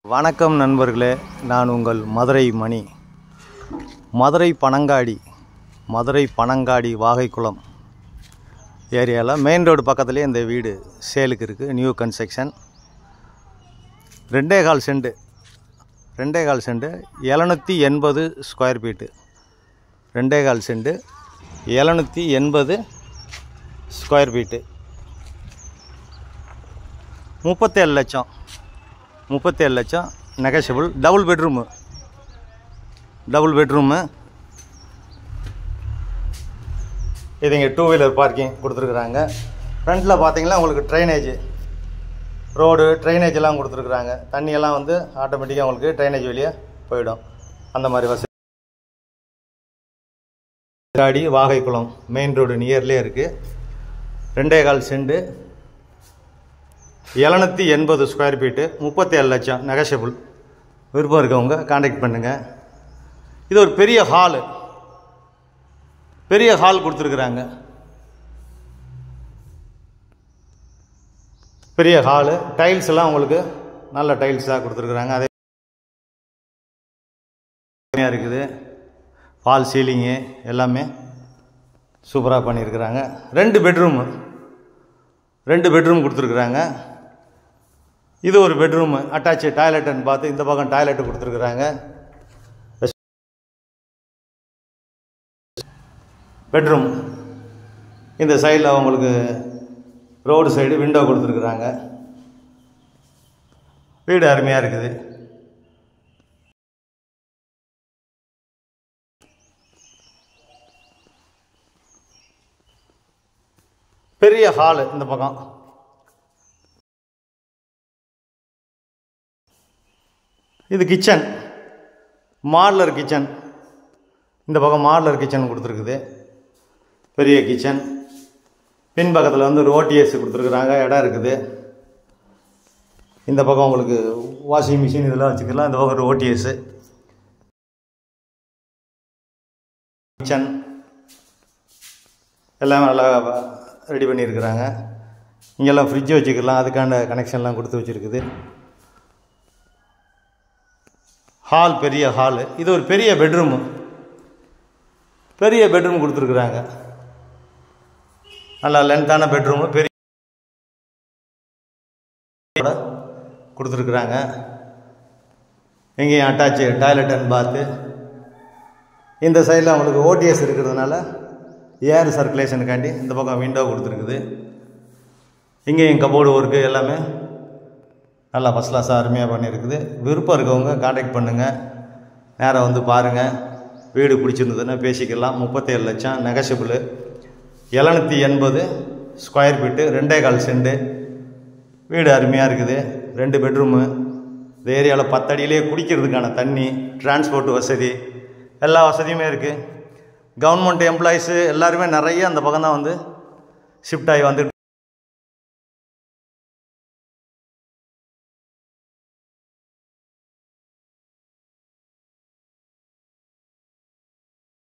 வணக்கம் நண்பர்களே நான் உங்கள் மதுரை மணி மதுரை பனங்காடி மதுரை பனங்காடி வாகைக்குளம் ஏரியாவில் மெயின் ரோடு பக்கத்துலேயே இந்த வீடு சேலுக்கு இருக்குது நியூ கன்ஸ்ட்ரக்ஷன் ரெண்டே கால் செண்டு ரெண்டே கால் செண்டு எழுநூற்றி எண்பது ஸ்கொயர் ஃபீட்டு ரெண்டே கால் செண்டு எழுநூற்றி எண்பது ஸ்கொயர் ஃபீட்டு முப்பத்தேழு லட்சம் முப்பத்தேழு லட்சம் negotiable double bedroom double bedroom இது இங்கே டூ வீலர் பார்க்கிங் கொடுத்துருக்குறாங்க ஃப்ரண்ட்டில் பார்த்தீங்கன்னா உங்களுக்கு ட்ரைனேஜ் ரோடு ட்ரைனேஜ் எல்லாம் கொடுத்துருக்குறாங்க தண்ணியெல்லாம் வந்து ஆட்டோமேட்டிக்காக உங்களுக்கு ட்ரைனேஜ் வெளியே போயிடும் அந்த மாதிரி வசதி காடி வாகைக்குளம் மெயின் ரோடு நியர்லேயே இருக்குது ரெண்டே கால் செண்டு எழுநூற்றி எண்பது ஸ்கொயர் ஃபீட்டு முப்பத்தேழு லட்சம் நெகஷியபிள் விருப்பம் இருக்கவங்க காண்டாக்ட் பண்ணுங்கள் இது ஒரு பெரிய ஹாலு பெரிய ஹால் கொடுத்துருக்குறாங்க பெரிய ஹாலு டைல்ஸ் எல்லாம் உங்களுக்கு நல்ல டைல்ஸாக கொடுத்துருக்குறாங்க அதே இருக்குது ஃபால் சீலிங்கு எல்லாமே சூப்பராக பண்ணியிருக்கிறாங்க ரெண்டு பெட்ரூமு ரெண்டு பெட்ரூம் கொடுத்துருக்குறாங்க இது ஒரு பெட்ரூமு அட்டாச் டாய்லெட்டுன்னு பார்த்து இந்த பக்கம் டாய்லெட்டு கொடுத்துருக்குறாங்க பெட்ரூம் இந்த சைடில் அவங்களுக்கு ரோடு சைடு விண்டோ கொடுத்துருக்குறாங்க வீடு அருமையாக இருக்குது பெரிய ஹாலு இந்த பக்கம் இது கிச்சன் மாடலர் கிச்சன் இந்த பக்கம் மாடலர் கிச்சன் கொடுத்துருக்குது பெரிய கிச்சன் பின்பக்கத்தில் வந்து ரோட்டிஎஸ் கொடுத்துருக்குறாங்க இடம் இருக்குது இந்த பக்கம் உங்களுக்கு வாஷிங் மிஷின் இதெல்லாம் வச்சுக்கலாம் இந்த பக்கம் ஓடிஎஸ் கிச்சன் எல்லாம் நல்லா ரெடி பண்ணியிருக்கிறாங்க இங்கெல்லாம் ஃப்ரிட்ஜ் வச்சுக்கலாம் அதுக்கான கனெக்ஷன்லாம் கொடுத்து வச்சுருக்குது ஹால் பெரிய ஹாலு இது ஒரு பெரிய பெட்ரூமு பெரிய பெட்ரூம் கொடுத்துருக்குறாங்க நல்லா லென்த்தான பெட்ரூமு பெரிய கொடுத்துருக்குறாங்க எங்கேயும் அட்டாச்சு டாய்லெட் அண்ட் பாத்து இந்த சைடில் அவங்களுக்கு ஓடிஎஸ் இருக்கிறதுனால ஏர் சர்க்குலேஷனுக்காண்டி இந்த பக்கம் விண்டோ கொடுத்துருக்குது இங்கேயும் கபோர்டு ஒர்க்கு எல்லாமே நல்லா ஃபஸ்ட் கிளாஸாக அருமையாக பண்ணியிருக்குது விருப்பம் இருக்கவங்க காண்டாக்ட் பண்ணுங்கள் நேராக வந்து பாருங்கள் வீடு பிடிச்சிருந்ததுன்னா பேசிக்கலாம் முப்பத்தேழு லட்சம் நெகஷிபிள் எழுநூற்றி எண்பது ஸ்கொயர் ஃபீட்டு ரெண்டே கால் செண்டு வீடு அருமையாக இருக்குது ரெண்டு பெட்ரூமு இந்த ஏரியாவில் பத்தடியிலே குடிக்கிறதுக்கான தண்ணி டிரான்ஸ்போர்ட் வசதி எல்லா வசதியுமே இருக்குது கவர்மெண்ட் எம்ப்ளாயீஸு எல்லாருமே நிறைய அந்த பக்கம் தான் வந்து ஷிஃப்ட் ஆகி வந்துட்டு